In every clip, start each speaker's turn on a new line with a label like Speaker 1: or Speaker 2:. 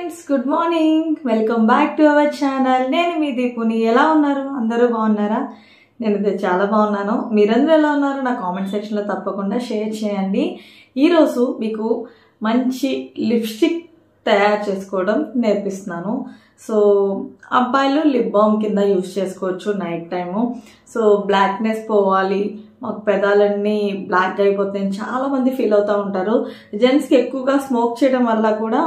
Speaker 1: friends good morning welcome back to our channel నేను మీ దీపుని ఎలా ఉన్నారు అందరూ బాగున్నారా నేను అయితే చాలా బాగున్నాను మీరందరూ ఎలా ఉన్నారు నా కామెంట్ సెక్షన్లో తప్పకుండా షేర్ చేయండి ఈరోజు మీకు మంచి లిప్స్టిక్ తయారు చేసుకోవడం నేర్పిస్తున్నాను సో అబ్బాయిలు లిప్ బామ్ కింద యూస్ చేసుకోవచ్చు నైట్ టైము సో బ్లాక్నెస్ పోవాలి మాకు పెదాలన్నీ బ్లాక్ అయిపోతాయని చాలా మంది ఫీల్ అవుతూ ఉంటారు జెంట్స్కి ఎక్కువగా స్మోక్ చేయడం వల్ల కూడా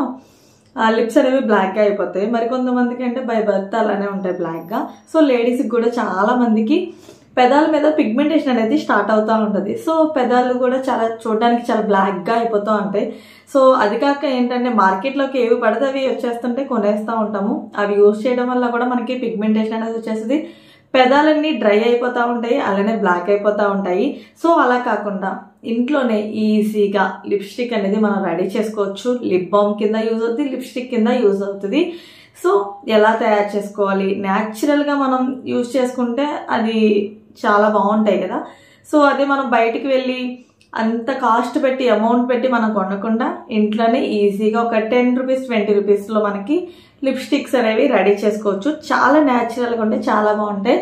Speaker 1: లిప్స్ అనేవి బ్లాక్గా అయిపోతాయి మరి కొంతమందికి అంటే బై బర్త్ అలానే ఉంటాయి బ్లాక్గా సో లేడీస్కి కూడా చాలా మందికి పెదాల మీద పిగ్మెంటేషన్ అనేది స్టార్ట్ అవుతూ ఉంటుంది సో పెదాలు కూడా చాలా చూడడానికి చాలా బ్లాక్గా అయిపోతూ ఉంటాయి సో అది కాక ఏంటంటే మార్కెట్లోకి ఏవి పడితే అవి వచ్చేస్తుంటే కొనేస్తూ ఉంటాము అవి యూజ్ చేయడం వల్ల కూడా మనకి పిగ్మెంటేషన్ అనేది వచ్చేస్తుంది పెదాలన్నీ డ్రై అయిపోతూ ఉంటాయి అలానే బ్లాక్ అయిపోతూ ఉంటాయి సో అలా కాకుండా ఇంట్లోనే ఈజీగా లిప్స్టిక్ అనేది మనం రెడీ చేసుకోవచ్చు లిప్ బామ్ కింద యూజ్ అవుతుంది లిప్స్టిక్ కింద యూజ్ అవుతుంది సో ఎలా తయారు చేసుకోవాలి న్యాచురల్గా మనం యూజ్ చేసుకుంటే అది చాలా బాగుంటాయి కదా సో అదే మనం బయటికి వెళ్ళి అంత కాస్ట్ పెట్టి అమౌంట్ పెట్టి మనం కొనకుండా ఇంట్లోనే ఈజీగా ఒక టెన్ రూపీస్ ట్వంటీ రూపీస్లో మనకి లిప్స్టిక్స్ అనేవి రెడీ చేసుకోవచ్చు చాలా న్యాచురల్గా ఉంటే చాలా బాగుంటాయి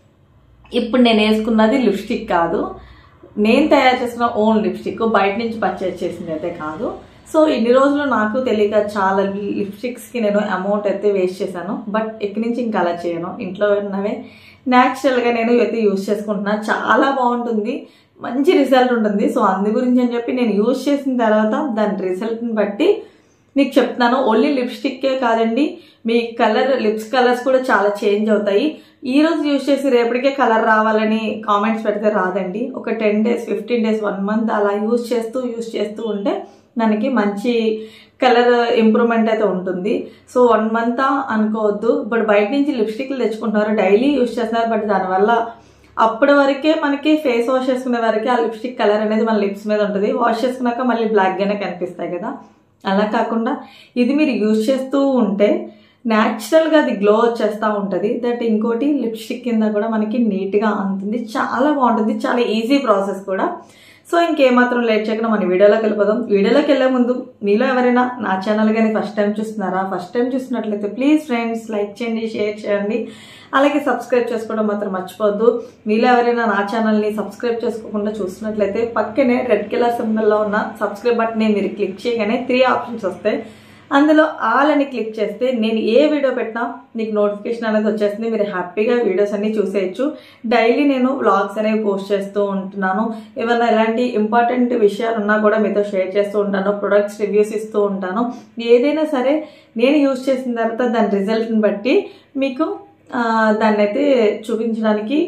Speaker 1: ఇప్పుడు నేను వేసుకున్నది లిప్స్టిక్ కాదు నేను తయారు చేసుకున్న ఓన్ లిప్స్టిక్ బయట నుంచి పర్చేస్ చేసింది అయితే కాదు సో ఇన్ని రోజులు నాకు తెలియక చాలా లిప్స్టిక్స్కి నేను అమౌంట్ అయితే వేస్ట్ చేశాను బట్ ఇక్కడి నుంచి ఇంకా అలా చేయను ఇంట్లో ఉన్నవే న్యాచురల్గా నేను అయితే యూస్ చేసుకుంటున్నా చాలా బాగుంటుంది మంచి రిజల్ట్ ఉంటుంది సో అందు గురించి అని చెప్పి నేను యూజ్ చేసిన తర్వాత దాని రిజల్ట్ని బట్టి మీకు చెప్తున్నాను ఓన్లీ లిప్స్టిక్కే కాదండి మీ కలర్ లిప్స్ కలర్స్ కూడా చాలా చేంజ్ అవుతాయి ఈ రోజు యూజ్ చేసి రేపటికే కలర్ రావాలని కామెంట్స్ పెడితే రాదండి ఒక ten days fifteen days one month అలా యూజ్ చేస్తూ యూజ్ చేస్తూ ఉంటే దానికి మంచి కలర్ ఇంప్రూవ్మెంట్ అయితే ఉంటుంది సో వన్ మంత్ అనుకోవద్దు ఇప్పుడు బయట నుంచి లిప్స్టిక్లు తెచ్చుకుంటున్నారు డైలీ యూజ్ చేస్తున్నారు బట్ దానివల్ల అప్పటి వరకే మనకి ఫేస్ వాష్ చేసుకునే వరకే ఆ లిప్స్టిక్ కలర్ అనేది మన లిప్స్ మీద ఉంటుంది వాష్ చేసుకున్నాక మళ్ళీ బ్లాక్గానే కనిపిస్తాయి కదా అలా కాకుండా ఇది మీరు యూజ్ చేస్తూ ఉంటే న్యాచురల్గా అది గ్లో వచ్చేస్తూ ఉంటుంది దట్ ఇంకోటి లిప్స్టిక్ కింద కూడా మనకి నీట్గా అందుతుంది చాలా బాగుంటుంది చాలా ఈజీ ప్రాసెస్ కూడా సో ఇంకేమాత్రం లేట్ చేయకుండా మన వీడియోలోకి వెళ్ళిపోదాం వీడియోలోకి వెళ్ళే ముందు మీలో ఎవరైనా నా ఛానల్ కానీ ఫస్ట్ టైం చూస్తున్నారా ఫస్ట్ టైం చూసినట్లయితే ప్లీజ్ ఫ్రెండ్స్ లైక్ చేయండి షేర్ చేయండి అలాగే సబ్స్క్రైబ్ చేసుకోవడం మాత్రం మర్చిపోవద్దు మీలో ఎవరైనా నా ఛానల్ని సబ్స్క్రైబ్ చేసుకోకుండా చూసినట్లయితే పక్కనే రెడ్ కలర్ సింబల్లో ఉన్న సబ్స్క్రైబ్ బటన్ని మీరు క్లిక్ చేయగానే త్రీ ఆప్షన్స్ వస్తాయి అందులో ఆల్ అని క్లిక్ చేస్తే నేను ఏ వీడియో పెట్టినా మీకు నోటిఫికేషన్ అనేది వచ్చేస్తుంది మీరు హ్యాపీగా వీడియోస్ అన్ని చూసేయచ్చు డైలీ నేను వ్లాగ్స్ అనేవి పోస్ట్ చేస్తూ ఉంటున్నాను ఏమైనా ఎలాంటి ఇంపార్టెంట్ విషయాలు ఉన్నా కూడా మీతో షేర్ చేస్తూ ఉంటాను ప్రొడక్ట్స్ రివ్యూస్ ఇస్తూ ఉంటాను ఏదైనా సరే నేను యూజ్ చేసిన తర్వాత దాని రిజల్ట్ని బట్టి మీకు దాన్ని అయితే చూపించడానికి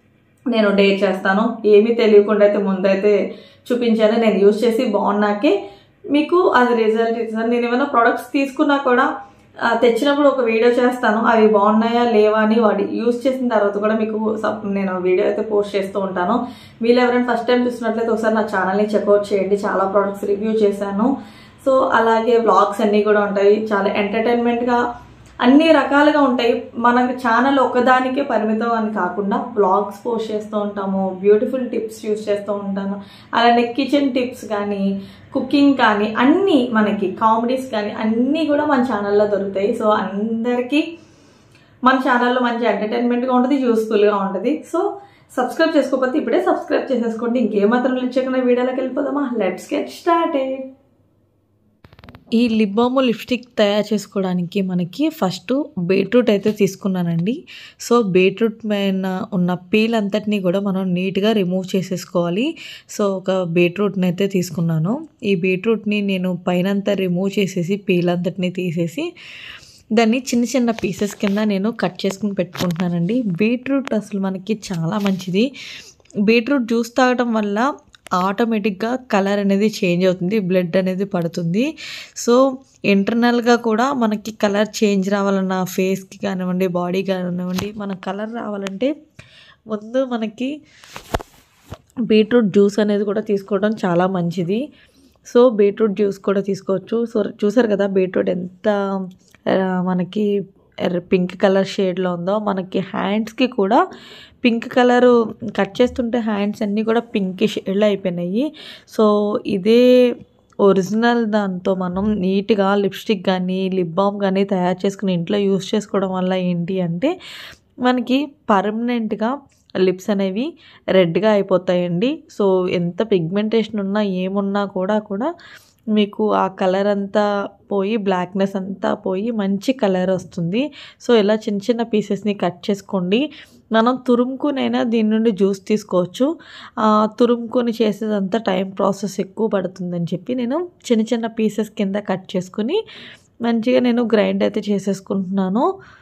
Speaker 1: నేను డేట్ చేస్తాను ఏమీ తెలియకుండా అయితే ముందైతే చూపించాను నేను యూజ్ చేసి బాగున్నాకే మీకు అది రిజల్ట్ ఇస్తాను నేను ఏమైనా ప్రొడక్ట్స్ తీసుకున్నా కూడా తెచ్చినప్పుడు ఒక వీడియో చేస్తాను అవి బాగున్నాయా లేవా అని వాడి యూజ్ చేసిన తర్వాత కూడా మీకు నేను వీడియో అయితే పోస్ట్ చేస్తూ ఉంటాను మీరు ఎవరైనా ఫస్ట్ టైం చూసినట్లయితే ఒకసారి నా ఛానల్ని చెక్అవుట్ చేయండి చాలా ప్రొడక్ట్స్ రివ్యూ చేశాను సో అలాగే వ్లాగ్స్ అన్నీ కూడా ఉంటాయి చాలా ఎంటర్టైన్మెంట్గా అన్ని రకాలుగా ఉంటాయి మనకి ఛానల్ ఒకదానికే పరిమితం అని కాకుండా బ్లాగ్స్ పోస్ట్ చేస్తూ ఉంటాము బ్యూటిఫుల్ టిప్స్ యూస్ చేస్తూ ఉంటాను అలానే కిచెన్ టిప్స్ కానీ కుకింగ్ కానీ అన్నీ మనకి కామెడీస్ కానీ అన్నీ కూడా మన ఛానల్లో దొరుకుతాయి సో అందరికీ మన ఛానల్లో మంచి ఎంటర్టైన్మెంట్గా ఉంటుంది యూస్ఫుల్గా ఉంటుంది సో సబ్స్క్రైబ్ చేసుకోకపోతే ఇప్పుడే సబ్స్క్రైబ్ చేసేసుకోండి ఇంకేమాత్రం లేచకుండా వీడియోలోకి వెళ్ళిపోదామా లెట్స్ గెట్ స్టార్టెడ్
Speaker 2: ఈ లిప్ బామ్ లిప్స్టిక్ తయారు చేసుకోవడానికి మనకి ఫస్ట్ బీట్రూట్ అయితే తీసుకున్నానండి సో బీట్రూట్ పైన ఉన్న పీల్ అంతటినీ కూడా మనం నీట్గా రిమూవ్ చేసేసుకోవాలి సో ఒక బీట్రూట్ని అయితే తీసుకున్నాను ఈ బీట్రూట్ని నేను పైనంతా రిమూవ్ చేసేసి పీల్ అంతటిని తీసేసి దాన్ని చిన్న చిన్న పీసెస్ కింద నేను కట్ చేసుకుని పెట్టుకుంటున్నానండి బీట్రూట్ అసలు మనకి చాలా మంచిది బీట్రూట్ జ్యూస్ తాగడం వల్ల ఆటోమేటిక్గా కలర్ అనేది చేంజ్ అవుతుంది బ్లడ్ అనేది పడుతుంది సో ఇంటర్నల్గా కూడా మనకి కలర్ చేంజ్ రావాలన్న ఫేస్కి కానివ్వండి బాడీ కానివ్వండి మన కలర్ రావాలంటే ముందు మనకి బీట్రూట్ జ్యూస్ అనేది కూడా తీసుకోవడం చాలా మంచిది సో బీట్రూట్ జ్యూస్ కూడా తీసుకోవచ్చు సో చూసారు కదా బీట్రూట్ ఎంత మనకి పింక్ కలర్ షేడ్లో ఉందో మనకి హ్యాండ్స్కి కూడా పింక్ కలరు కట్ చేస్తుంటే హ్యాండ్స్ అన్నీ కూడా పింక్ షేడ్లో అయిపోయినాయి సో ఇదే ఒరిజినల్ దాంతో మనం నీట్గా లిప్స్టిక్ కానీ లిప్ బామ్ కానీ తయారు చేసుకుని ఇంట్లో యూస్ చేసుకోవడం వల్ల ఏంటి అంటే మనకి పర్మనెంట్గా లిప్స్ అనేవి రెడ్గా అయిపోతాయండి సో ఎంత పిగ్మెంటేషన్ ఉన్నా ఏమున్నా కూడా కూడా మీకు ఆ కలర్ అంతా పోయి బ్లాక్నెస్ అంతా పోయి మంచి కలర్ వస్తుంది సో ఇలా చిన్న చిన్న పీసెస్ని కట్ చేసుకోండి మనం తురుముకునైనా దీని నుండి జ్యూస్ తీసుకోవచ్చు తురుముకొని చేసేదంతా టైం ప్రాసెస్ ఎక్కువ పడుతుందని చెప్పి నేను చిన్న చిన్న పీసెస్ కింద కట్ చేసుకుని మంచిగా నేను గ్రైండ్ అయితే చేసేసుకుంటున్నాను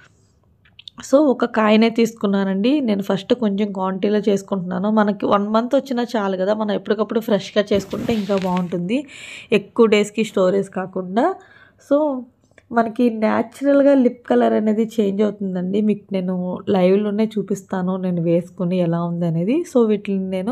Speaker 2: సో ఒక కాయనే తీసుకున్నానండి నేను ఫస్ట్ కొంచెం క్వాంటిటీలో చేసుకుంటున్నాను మనకి వన్ మంత్ వచ్చినా చాలు కదా మనం ఎప్పటికప్పుడు ఫ్రెష్గా చేసుకుంటే ఇంకా బాగుంటుంది ఎక్కువ డేస్కి స్టోరేజ్ కాకుండా సో మనకి న్యాచురల్గా లిప్ కలర్ అనేది చేంజ్ అవుతుందండి మీకు నేను లైవ్లోనే చూపిస్తాను నేను వేసుకుని ఎలా ఉంది అనేది సో వీటిని నేను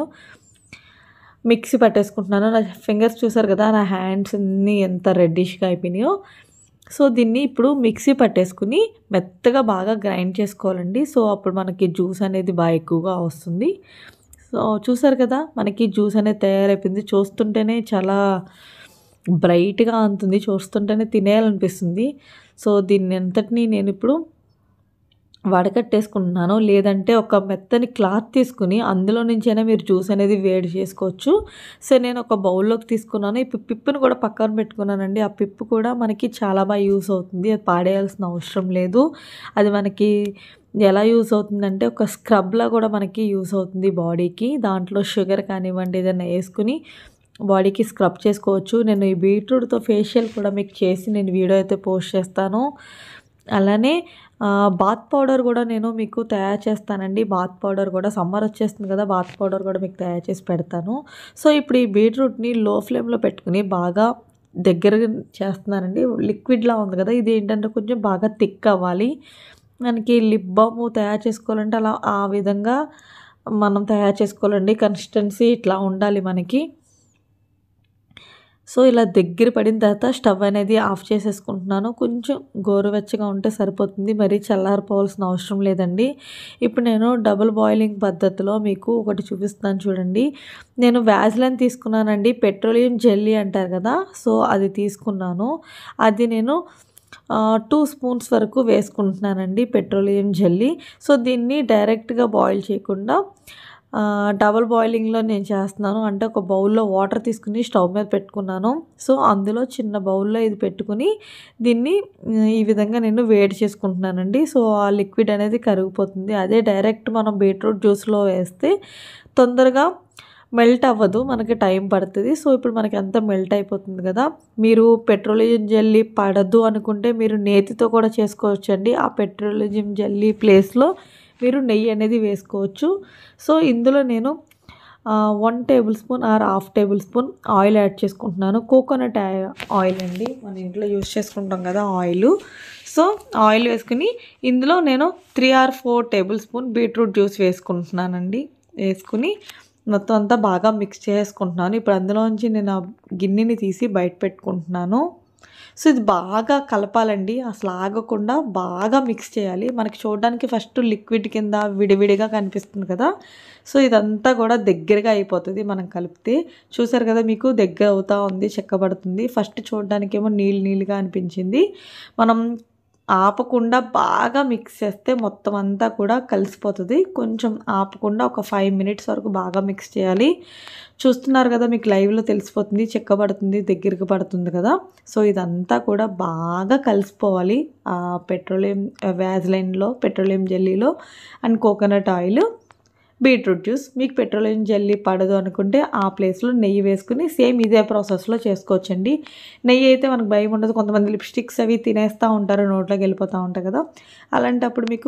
Speaker 2: మిక్సీ పట్టేసుకుంటున్నాను నా ఫింగర్స్ చూసారు కదా నా హ్యాండ్స్ అన్నీ ఎంత రెడ్డిష్గా అయిపోయినాయో సో దీన్ని ఇప్పుడు మిక్సీ పట్టేసుకుని మెత్తగా బాగా గ్రైండ్ చేసుకోవాలండి సో అప్పుడు మనకి జ్యూస్ అనేది బాగా ఎక్కువగా వస్తుంది సో చూసారు కదా మనకి జ్యూస్ అనేది తయారైపోయింది చూస్తుంటేనే చాలా బ్రైట్గా ఉంటుంది చూస్తుంటేనే తినేయాలనిపిస్తుంది సో దీన్ని అంతటినీ నేను ఇప్పుడు వడకట్టేసుకుంటున్నాను లేదంటే ఒక మెత్తని క్లాత్ తీసుకుని అందులో నుంచైనా మీరు జ్యూస్ అనేది వేడి చేసుకోవచ్చు సో నేను ఒక బౌల్లోకి తీసుకున్నాను ఈ పిప్పుని కూడా పక్కన పెట్టుకున్నానండి ఆ పిప్పు కూడా మనకి చాలా బాగా యూస్ అవుతుంది అది పాడేయాల్సిన అవసరం లేదు అది మనకి ఎలా యూస్ అవుతుందంటే ఒక స్క్రబ్లా కూడా మనకి యూస్ అవుతుంది బాడీకి దాంట్లో షుగర్ కానివ్వండి ఏదైనా వేసుకుని బాడీకి స్క్రబ్ చేసుకోవచ్చు నేను ఈ బీట్రూట్తో ఫేషియల్ కూడా మీకు చేసి నేను వీడియో అయితే పోస్ట్ చేస్తాను అలానే బాత్ పౌడర్ కూడా నేను మీకు తయారు చేస్తానండి బాత్ పౌడర్ కూడా సమ్మర్ వచ్చేస్తుంది కదా బాత్ పౌడర్ కూడా మీకు తయారు చేసి పెడతాను సో ఇప్పుడు ఈ బీట్రూట్ని లో ఫ్లేమ్లో పెట్టుకుని బాగా దగ్గర చేస్తున్నానండి లిక్విడ్లా ఉంది కదా ఇది ఏంటంటే కొంచెం బాగా థిక్ అవ్వాలి మనకి లిప్ బామ్ తయారు చేసుకోవాలంటే అలా ఆ విధంగా మనం తయారు చేసుకోవాలండి కన్సిస్టెన్సీ ఇట్లా ఉండాలి మనకి సో ఇలా దగ్గర పడిన తర్వాత స్టవ్ అనేది ఆఫ్ చేసేసుకుంటున్నాను కొంచెం గోరువెచ్చగా ఉంటే సరిపోతుంది మరీ చల్లారిపోవాల్సిన అవసరం లేదండి ఇప్పుడు నేను డబుల్ బాయిలింగ్ పద్ధతిలో మీకు ఒకటి చూపిస్తాను చూడండి నేను వ్యాజ్లైన్ తీసుకున్నానండి పెట్రోలియం జెల్లీ అంటారు కదా సో అది తీసుకున్నాను అది నేను టూ స్పూన్స్ వరకు వేసుకుంటున్నానండి పెట్రోలియం జెల్లీ సో దీన్ని డైరెక్ట్గా బాయిల్ చేయకుండా డబల్ బాయిలింగ్లో నేను చేస్తున్నాను అంటే ఒక బౌల్లో వాటర్ తీసుకుని స్టవ్ మీద పెట్టుకున్నాను సో అందులో చిన్న బౌల్లో ఇది పెట్టుకుని దీన్ని ఈ విధంగా నేను వేడి చేసుకుంటున్నానండి సో ఆ లిక్విడ్ అనేది కరిగిపోతుంది అదే డైరెక్ట్ మనం బీట్రూట్ జ్యూస్లో వేస్తే తొందరగా మెల్ట్ అవ్వదు మనకి టైం పడుతుంది సో ఇప్పుడు మనకి అంతా మెల్ట్ అయిపోతుంది కదా మీరు పెట్రోలియం జెల్లీ పడద్దు అనుకుంటే మీరు నేతితో కూడా చేసుకోవచ్చండి ఆ పెట్రోలియం జెల్లీ ప్లేస్లో మీరు నెయ్యి అనేది వేసుకోవచ్చు సో ఇందులో నేను one table spoon or half table spoon oil add చేసుకుంటున్నాను కోకోనట్ ఆయిల్ అండి మన ఇంట్లో యూస్ చేసుకుంటాం కదా ఆయిల్ సో ఆయిల్ వేసుకుని ఇందులో నేను three or four table spoon beetroot juice వేసుకుంటున్నానండి వేసుకుని మొత్తం అంతా బాగా మిక్స్ చేసుకుంటున్నాను ఇప్పుడు అందులోంచి నేను ఆ గిన్నెని తీసి బయట పెట్టుకుంటున్నాను సో ఇది బాగా కలపాలండి అసలు ఆగకుండా బాగా మిక్స్ చేయాలి మనకి చూడడానికి ఫస్ట్ లిక్విడ్ కింద విడివిడిగా కనిపిస్తుంది కదా సో ఇదంతా కూడా దగ్గరగా అయిపోతుంది మనం కలిపితే చూసారు కదా మీకు దగ్గర అవుతా ఉంది చెక్కబడుతుంది ఫస్ట్ చూడడానికేమో నీళ్ళు నీళ్ళుగా అనిపించింది మనం ఆపకుండా బాగా మిక్స్ చేస్తే మొత్తం అంతా కూడా కలిసిపోతుంది కొంచెం ఆపకుండా ఒక ఫైవ్ మినిట్స్ వరకు బాగా మిక్స్ చేయాలి చూస్తున్నారు కదా మీకు లైవ్లో తెలిసిపోతుంది చెక్కబడుతుంది దగ్గరికి పడుతుంది కదా సో ఇదంతా కూడా బాగా కలిసిపోవాలి ఆ పెట్రోలియం వ్యాజ్లైన్లో పెట్రోలియం జెల్లీలో and coconut oil beetroot juice మీకు పెట్రోలియం జెల్లీ పడదు అనుకుంటే ఆ ప్లేస్లో నెయ్యి వేసుకుని సేమ్ ఇదే ప్రాసెస్లో చేసుకోవచ్చండి నెయ్యి అయితే మనకు భయం ఉండదు కొంతమంది లిప్స్టిక్స్ అవి తినేస్తూ ఉంటారు నోట్లోకి వెళ్ళిపోతూ ఉంటాయి కదా అలాంటప్పుడు మీకు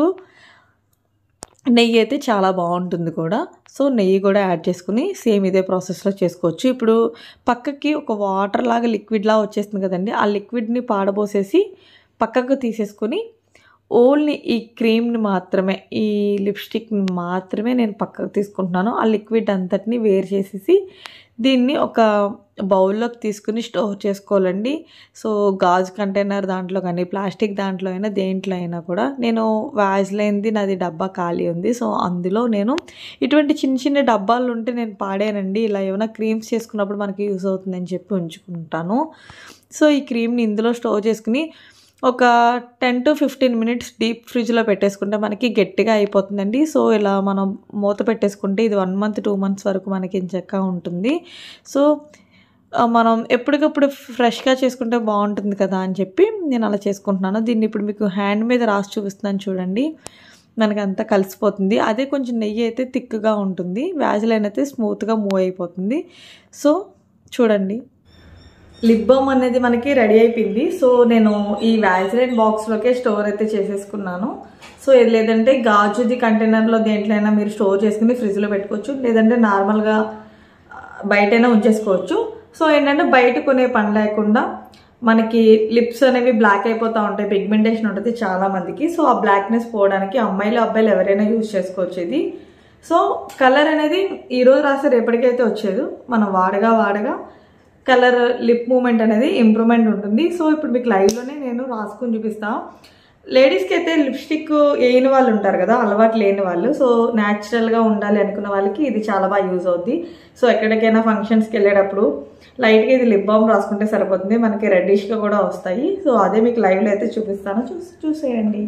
Speaker 2: నెయ్యి అయితే చాలా బాగుంటుంది కూడా సో నెయ్యి కూడా యాడ్ చేసుకుని సేమ్ ఇదే ప్రాసెస్లో చేసుకోవచ్చు ఇప్పుడు పక్కకి ఒక వాటర్ లాగా లిక్విడ్ లాగా వచ్చేస్తుంది కదండి ఆ లిక్విడ్ని పాడబోసేసి పక్కకు తీసేసుకొని ఓన్లీ ఈ క్రీమ్ని మాత్రమే ఈ లిప్స్టిక్ని మాత్రమే నేను పక్కకు తీసుకుంటున్నాను ఆ లిక్విడ్ అంతటిని వేరు చేసేసి దీన్ని ఒక బౌల్లోకి తీసుకుని స్టోర్ చేసుకోవాలండి సో గాజు కంటైనర్ దాంట్లో కానీ ప్లాస్టిక్ దాంట్లో అయినా దేంట్లో అయినా కూడా నేను వ్యాజ్లైన్ది నాది డబ్బా ఖాళీ ఉంది సో అందులో నేను ఇటువంటి చిన్న చిన్న డబ్బాలు ఉంటే నేను పాడానండి ఇలా ఏమైనా క్రీమ్స్ చేసుకున్నప్పుడు మనకి యూస్ అవుతుందని చెప్పి ఉంచుకుంటాను సో ఈ క్రీమ్ని ఇందులో స్టోర్ చేసుకుని ఒక ten to fifteen minutes deep ఫ్రిడ్జ్లో పెట్టేసుకుంటే మనకి గట్టిగా అయిపోతుందండి సో ఇలా మనం మూత పెట్టేసుకుంటే ఇది వన్ మంత్ టూ మంత్స్ వరకు మనకి చక్కగా ఉంటుంది సో ఆ, మనం ఎప్పటికప్పుడు ఫ్రెష్గా చేసుకుంటే బాగుంటుంది కదా అని చెప్పి నేను అలా చేసుకుంటున్నాను దీన్ని ఇప్పుడు మీకు హ్యాండ్ మీద రాసి చూపిస్తున్నాను చూడండి మనకి అంతా కలిసిపోతుంది అదే కొంచెం నెయ్యి అయితే థిక్గా ఉంటుంది వ్యాజిలైన్ అయితే స్మూత్గా మూవ్ అయిపోతుంది సో చూడండి
Speaker 1: లిప్ బామ్ అనేది మనకి రెడీ అయిపోయింది సో నేను ఈ వ్యాజిలైన్ బాక్స్లోకే స్టోర్ అయితే చేసేసుకున్నాను సో ఇది లేదంటే గాజుది కంటైనర్లో దేంట్లైనా మీరు స్టోర్ చేసుకుని ఫ్రిడ్జ్లో పెట్టుకోవచ్చు లేదంటే నార్మల్గా ఆ, బయటైనా ఉంచేసుకోవచ్చు సో ఏంటంటే బయట కొనే పని లేకుండా మనకి లిప్స్ అనేవి బ్లాక్ అయిపోతూ ఉంటాయి పిగ్మెంటేషన్ ఉంటుంది చాలా మందికి సో ఆ బ్లాక్నెస్ పోవడానికి అమ్మాయిలు అబ్బాయిలు ఎవరైనా యూజ్ చేసుకోవచ్చు ఇది సో కలర్ అనేది ఈరోజు రాస్తే రేపటికైతే వచ్చేది మనం వాడగా వాడగా కలర్ లిప్ మూమెంట్ అనేది ఇంప్రూవ్మెంట్ ఉంటుంది సో ఇప్పుడు మీకు లైవ్లోనే నేను రాసుకొని చూపిస్తా లేడీస్కి అయితే లిప్స్టిక్ వేయని వాళ్ళు ఉంటారు కదా అలవాటు లేని వాళ్ళు సో న్యాచురల్గా ఉండాలి అనుకున్న వాళ్ళకి ఇది చాలా బాగా యూజ్ అవుద్ది సో ఎక్కడికైనా ఫంక్షన్స్కి వెళ్ళేటప్పుడు లైట్గా ఇది లిప్ బామ్ రాసుకుంటే సరిపోతుంది మనకి రెడ్డిష్గా కూడా వస్తాయి సో అదే మీకు లైవ్లో అయితే చూపిస్తాను చూసి చూసేయండి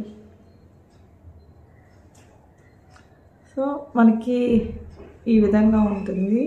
Speaker 1: సో మనకి ఈ విధంగా ఉంటుంది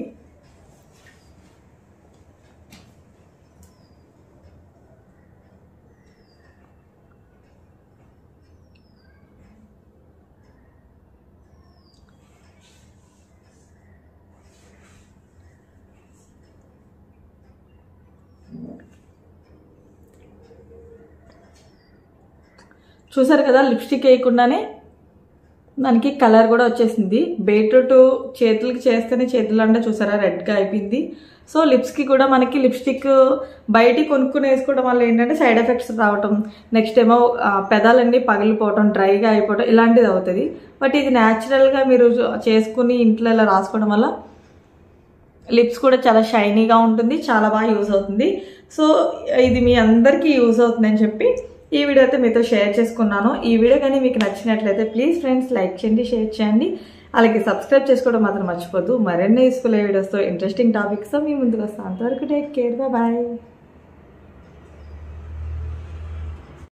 Speaker 1: చూసారు కదా లిప్స్టిక్ వేయకుండానే దానికి కలర్ కూడా వచ్చేసింది బీట్రూట్ చేతులకి చేస్తేనే చేతులు అంటే చూసారా రెడ్గా అయిపోయింది సో లిప్స్కి కూడా మనకి లిప్స్టిక్ బయటికి కొనుక్కుని వేసుకోవడం వల్ల ఏంటంటే సైడ్ ఎఫెక్ట్స్ రావటం నెక్స్ట్ ఏమో ఆ, పెదాలన్నీ పగిలిపోవటం డ్రైగా అయిపోవటం ఇలాంటిది అవుతుంది బట్ ఇది న్యాచురల్గా మీరు చేసుకుని ఇంట్లో ఇలా రాసుకోవడం వల్ల లిప్స్ కూడా చాలా షైనీగా ఉంటుంది చాలా బాగా యూజ్ అవుతుంది సో ఇది మీ అందరికీ యూజ్ అవుతుందని చెప్పి ఈ వీడియో అయితే మీతో షేర్ చేసుకున్నాను ఈ వీడియో కానీ మీకు నచ్చినట్లయితే ప్లీజ్ ఫ్రెండ్స్ లైక్ చేయండి షేర్ చేయండి అలాగే సబ్స్క్రైబ్ చేసుకోవడం మాత్రం మర్చిపోద్దు మరిన్ని యూస్ఫుల్ వీడియోస్తో ఇంట్రెస్టింగ్ టాపిక్స్తో మీ ముందుకు వస్తాను అంతవరకు టేక్ కేర్ బాయ్